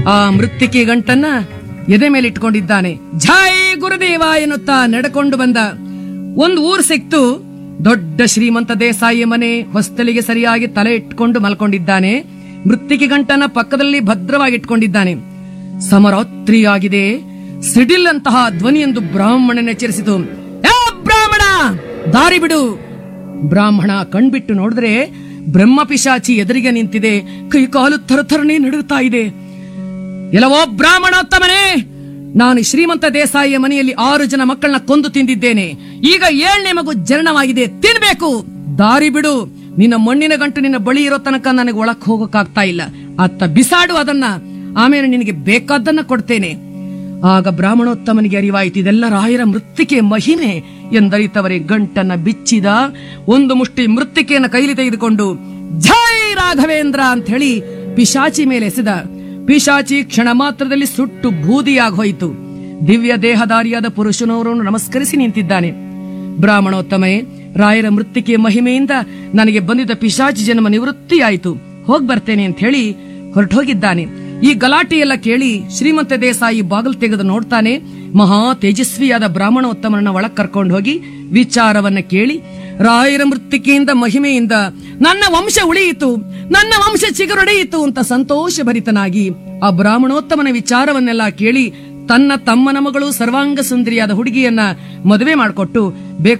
ಆ ಮೃತ್ತಿಕೆ ಗಂಟನ್ನ ಎದೆ ಮೇಲೆ ಇಟ್ಕೊಂಡಿದ್ದಾನೆ ಜೈ ಗುರುದೇವ ಎನ್ನುತ್ತಾ ನಡ್ಕೊಂಡು ಬಂದ ಒಂದು ಊರ್ ಸಿಕ್ತು ದೊಡ್ಡ ಶ್ರೀಮಂತ ದೇಸಾಯಿ ಮನೆ ಹೊಸ್ತಲಿಗೆ ಸರಿಯಾಗಿ ತಲೆ ಇಟ್ಕೊಂಡು ಮಲ್ಕೊಂಡಿದ್ದಾನೆ ಮೃತ್ತಿಕೆ ಗಂಟನ ಪಕ್ಕದಲ್ಲಿ ಭದ್ರವಾಗಿ ಇಟ್ಕೊಂಡಿದ್ದಾನೆ ಸಮರಾತ್ರಿಯಾಗಿದೆ ಸಿಡಿಲ್ ಅಂತಹ ಧ್ವನಿಯೊಂದು ಬ್ರಾಹ್ಮಣನ ಎಚ್ಚರಿಸಿತು "ಏ ಬ್ರಾಹ್ಮಣ ದಾರಿ ಬಿಡು ಬ್ರಾಹ್ಮಣ ಕಣ್ಬಿಟ್ಟು ನೋಡಿದ್ರೆ ಬ್ರಹ್ಮ ಪಿಶಾಚಿ ಎದುರಿಗೆ ನಿಂತಿದೆ ಕೈ ಕಾಲು ಥರಥರನೆ ನಡುತ್ತಾ ಇದೆ ಎಲ್ಲವೋ ಬ್ರಾಹ್ಮಣೋತ್ತಮನೇ ನಾನು ಶ್ರೀಮಂತ ದೇಸಾಯಿಯ ಮನೆಯಲ್ಲಿ ಆರು ಜನ ಮಕ್ಕಳನ್ನ ಕೊಂದು ತಿಂದಿದ್ದೇನೆ ಈಗ ಏಳನೇ ಮಗು ಜನನವಾಗಿದೆ ತಿನ್ಬೇಕು ದಾರಿ ಬಿಡು ನಿನ್ನ ಮಣ್ಣಿನ ಗಂಟು ನಿನ್ನ ಬಳಿ ಇರೋ ತನಕ ನನಗೆ ಒಳಕ್ ಹೋಗಕ್ಕಾಗ್ತಾ ಇಲ್ಲ ಅತ್ತ ಬಿಸಾಡು ಅದನ್ನ ಆಮೇಲೆ ನಿನಗೆ ಬೇಕಾದ್ದನ್ನ ಕೊಡ್ತೇನೆ ಆಗ ಬ್ರಾಹ್ಮಣೋತ್ತಮನಿಗೆ ಅರಿವಾಯಿತು ಇದೆಲ್ಲ ರಾಯರ ಮೃತ್ತಿಕೆ ಮಹಿಮೆ ಎಂದರಿತವರೇ ಗಂಟನ್ನ ಬಿಚ್ಚಿದ ಒಂದು ಮುಷ್ಟಿ ಮೃತ್ತಿಕೆಯನ್ನು ಕೈಲಿ ತೆಗೆದುಕೊಂಡು ಜೈ ರಾಘವೇಂದ್ರ ಅಂತ ಹೇಳಿ ಪಿಶಾಚಿ ಮೇಲೆ ಎಸೆದ ಪಿಶಾಚಿ ಕ್ಷಣ ಮಾತ್ರದಲ್ಲಿ ಸುಟ್ಟು ಬೂದಿಯಾಗಿ ಹೋಯಿತು ದಿವ್ಯ ದೇಹಧಾರಿಯಾದ ಪುರುಷನವರನ್ನು ನಮಸ್ಕರಿಸಿ ನಿಂತಿದ್ದಾನೆ ಬ್ರಾಹ್ಮಣೋತ್ತಮೇ ರಾಯರ ಮೃತ್ತಿಕೆ ಮಹಿಮೆಯಿಂದ ನನಗೆ ಬಂದಿದ್ದ ಪಿಶಾಚಿ ಜನ್ಮ ನಿವೃತ್ತಿಯಾಯಿತು ಹೋಗ್ ಬರ್ತೇನೆ ಅಂತ ಹೇಳಿ ಹೊರಟೋಗಿದ್ದಾನೆ ಈ ಗಲಾಟೆ ಎಲ್ಲ ಕೇಳಿ ಶ್ರೀಮಂತ ದೇಸಾಯಿ ಬಾಗಿಲು ತೆಗೆದು ನೋಡ್ತಾನೆ ಮಹಾ ತೇಜಸ್ವಿಯಾದ ಬ್ರಾಹ್ಮಣೋತ್ತಮನನ್ನ ಒಳಗ್ ಕರ್ಕೊಂಡು ಹೋಗಿ ವಿಚಾರವನ್ನ ಕೇಳಿ ರಾಯರ ಮೃತ್ತಿಕೆಯಿಂದ ಮಹಿಮೆಯಿಂದ ನನ್ನ ವಂಶ ಉಳಿಯಿತು ನನ್ನ ವಂಶ ಚಿಗುರೊಡೆಯಿತು ಅಂತ ಸಂತೋಷ ಭರಿತನಾಗಿ ಆ ಬ್ರಾಹ್ಮಣೋತ್ತಮನ ವಿಚಾರವನ್ನೆಲ್ಲ ಕೇಳಿ ತನ್ನ ತಮ್ಮನ ಮಗಳು ಸರ್ವಾಂಗ ಸುಂದರಿಯಾದ ಹುಡುಗಿಯನ್ನ ಮದುವೆ ಮಾಡಿಕೊಟ್ಟು ಬೇಕು